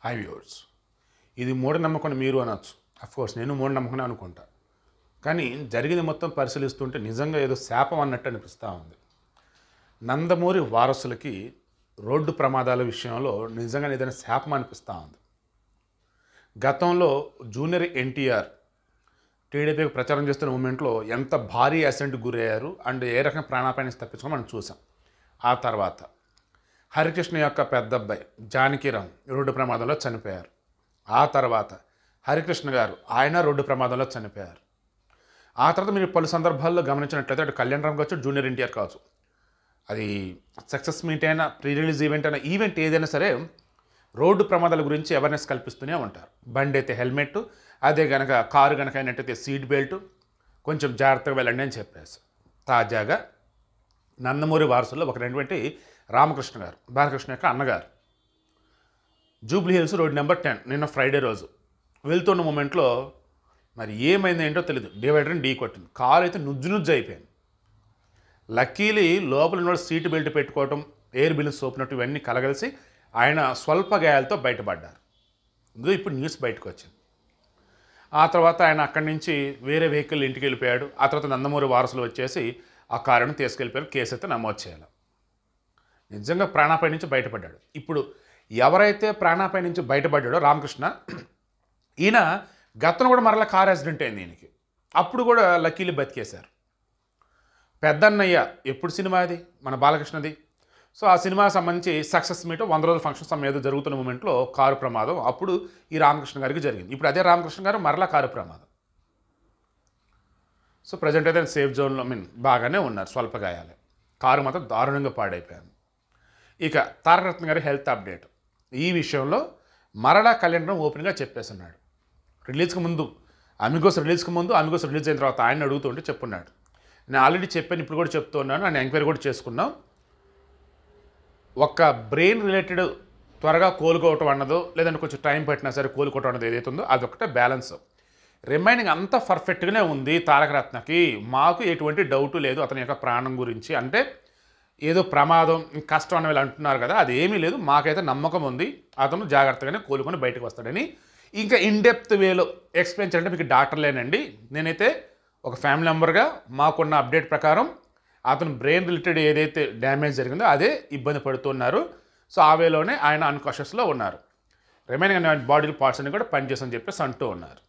high viewers ఇది మూఢనమ్మకం మీరు అనొచ్చు కోర్స్ నేను మూఢనమ్మకం అనుకుంటా కానీ జరిగింది మొత్తం పరిశీలిస్తుంటే నిజంగా ఏదో శాపం అన్నట్టు అనిపిస్తూ ఉంది నందమూరి వారసులకి రోడ్డు ప్రమాదాల విషయంలో నిజంగా ఏదైనా శాపం అనిపిస్తూ ఉంది గతంలో జూనియర్ ఎన్టీఆర్ టీడీపీకి ప్రచారం చేస్తున్న మూమెంట్లో ఎంత భారీ యాక్సిడెంట్ గురయ్యారు అండ్ ఏ రకం ప్రాణాపాయాన్ని తప్పించుకొని మనం చూసాం ఆ తర్వాత హరికృష్ణ యొక్క పెద్ద అబ్బాయి జానకిరామ్ రోడ్డు ప్రమాదంలో చనిపోయారు ఆ తర్వాత హరికృష్ణ గారు ఆయన రోడ్డు ప్రమాదంలో చనిపోయారు ఆ తర్వాత మీరు పలు సందర్భాల్లో గమనించినట్లయితే అటు కళ్యాణ్ రామ్ కావచ్చు జూనియర్ ఎన్టీఆర్ కావచ్చు అది సక్సెస్ మీట్ అయినా ప్రీ రిలీజ్ ఈవెంట్ అయినా ఈవెంట్ ఏదైనా సరే రోడ్డు ప్రమాదాల గురించి అవేర్నెస్ కల్పిస్తూనే ఉంటారు బండి అయితే హెల్మెట్ అదే కనుక కారు కనుక అయినట్టయితే సీట్ బెల్ట్ కొంచెం జాగ్రత్తగా వెళ్ళండి అని చెప్పేసి తాజాగా నందమూరి వారసుల్లో ఒకరైనటువంటి రామకృష్ణ గారు బాలకృష్ణ యొక్క అన్నగారు Jubilee Hills road number ten నిన్న ఫ్రైడే రోజు వెళ్తున్న మూమెంట్లో మరి ఏమైంది ఏంటో తెలియదు డివైడర్ని ఢీ కొట్టింది కారు అయితే నుజ్జు నుజ్జు అయిపోయింది లక్కీలీ లోపల ఉన్న సీటు బెల్ట్ పెట్టుకోవటం ఎయిర్ బిల్స్ సోపినట్టు ఇవన్నీ కలగలిసి ఆయన స్వల్ప గాయాలతో బయటపడ్డారు ఇదిగో ఇప్పుడు న్యూస్ బయటకు వచ్చింది ఆ తర్వాత ఆయన అక్కడి నుంచి వేరే వెహికల్ ఇంటికి వెళ్ళిపోయాడు ఆ తర్వాత నందమూరి వారసులు వచ్చేసి ఆ కారును తీసుకెళ్ళిపోయారు కేసు అయితే నమోదు చేయాలి నిజంగా ప్రాణాపాయ నుంచి బయటపడ్డాడు ఇప్పుడు ఎవరైతే ప్రాణాపాయ నుంచి బయటపడ్డాడో రామకృష్ణ ఈయన గతంలో కూడా మరలా కార్ యాక్సిడెంట్ అయింది ఈయనకి అప్పుడు కూడా లక్కీలు బతికేశారు పెద్దన్నయ్య ఎప్పుడు సినిమా అది మన బాలకృష్ణది సో ఆ సినిమా సంబంధించి సక్సెస్ మీట్ వంద రోజుల ఫంక్షన్ సమ్ ఏదో జరుగుతున్న మూమెంట్లో కారు ప్రమాదం అప్పుడు ఈ రామకృష్ణ గారికి జరిగింది ఇప్పుడు అదే రామకృష్ణ గారు మరలా కారు ప్రమాదం సో ప్రజెంట్ అయితే సేఫ్ జోన్లో మీన్ బాగానే ఉన్నారు స్వల్ప గాయాలే కారు మాత్రం దారుణంగా పాడైపోయింది ఇక తారకరత్న గారి హెల్త్ అప్డేట్ ఈ విషయంలో మరలా కళ్యాణం ఓపెన్గా చెప్పేస్తున్నాడు రిలీజ్కి ముందు అమిగోస్ రిలీజ్కి ముందు అమిగోస్ రిలీజ్ అయిన తర్వాత ఆయన అడుగుతుంటే చెప్పున్నాడు నేను ఆల్రెడీ చెప్పాను ఇప్పుడు కూడా చెప్తున్నాను నేను ఎంక్వైరీ కూడా చేసుకున్నాం ఒక్క బ్రెయిన్ రిలేటెడ్ త్వరగా కోలుకోవటం అన్నదో లేదంటే కొంచెం టైం పట్టినా సరే కోలుకోవటం అన్నది ఏదైతే ఉందో అదొకటే బ్యాలెన్స్ రిమైనింగ్ అంతా పర్ఫెక్ట్గానే ఉంది తారకరత్నకి మాకు ఎటువంటి డౌట్ లేదు అతని యొక్క ప్రాణం గురించి అంటే ఏదో ప్రమాదం కష్టం అని వీళ్ళు అంటున్నారు కదా అది ఏమీ లేదు మాకైతే నమ్మకం ఉంది అతను జాగ్రత్తగానే కోలుకొని బయటకు వస్తాడని ఇంకా ఇన్ డెప్త్ వేలో ఎక్స్ప్లెయిన్ చేయాలంటే మీకు డాక్టర్ లేనండి నేనైతే ఒక ఫ్యామిలీ మెంబర్గా మాకున్న అప్డేట్ ప్రకారం అతను బ్రెయిన్ రిలేటెడ్ ఏదైతే డ్యామేజ్ జరిగిందో అదే ఇబ్బంది పడుతున్నారు సో ఆ వేలోనే ఆయన అన్కాషియస్లో ఉన్నారు రిమైనింగ్ బాడీ పార్ట్స్ అన్ని కూడా పనిచేసని చెప్పేసి అంటూ ఉన్నారు